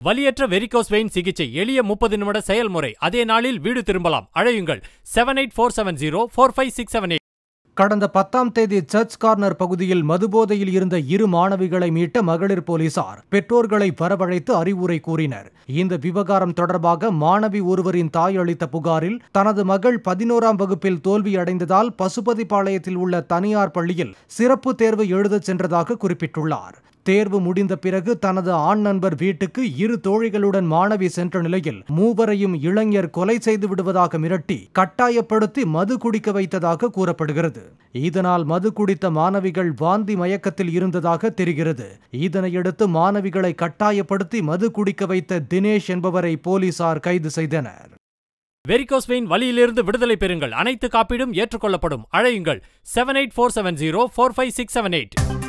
வலியற்ற varicose vein சிகிச்சை எளிய முப்பது நிமிட செயல்முறை அதே நாளில் வீடு திரும்பலாம் அழையுங்கள் seven eight four seven zero four five six seven eight கடந்த பத்தாம் தேதி சர்ச் கார்னர் பகுதியில் மதுபோதையில் இருந்த இரு மாணவிகளை மீட்ட மகளிர் போலீசார் பெற்றோர்களை வரவழைத்து அறிவுரை கூறினர் இந்த விவகாரம் தொடர்பாக மாணவி ஒருவரின் தாய் அளித்த புகாரில் தனது மகள் பதினோராம் வகுப்பில் தோல்வியடைந்ததால் பசுபதிபாளையத்தில் உள்ள தனியார் பள்ளியில் சிறப்பு தேர்வு எழுதச் சென்றதாக குறிப்பிட்டுள்ளார் தேர்வு முடிந்த பிறகு தனது ஆண் நண்பர் வீட்டுக்கு இரு தோழிகளுடன் மாணவி சென்ற நிலையில் மூவரையும் இளைஞர் கொலை செய்து விடுவதாக மிரட்டி கட்டாயப்படுத்தி மது குடிக்க வைத்ததாக கூறப்படுகிறது இதனால் மது குடித்த மாணவிகள் வாந்தி மயக்கத்தில் இருந்ததாக தெரிகிறது இதனையடுத்து மாணவிகளை கட்டாயப்படுத்தி மது குடிக்க வைத்த தினேஷ் என்பவரை போலீசார் கைது செய்தனர் வெரிகோஸ் வெயின் வலியிலிருந்து விடுதலை பெறுங்கள் அனைத்து காப்பீடும் ஏற்றுக்கொள்ளப்படும் அழையுங்கள் seven eight four seven zero four five six seven eight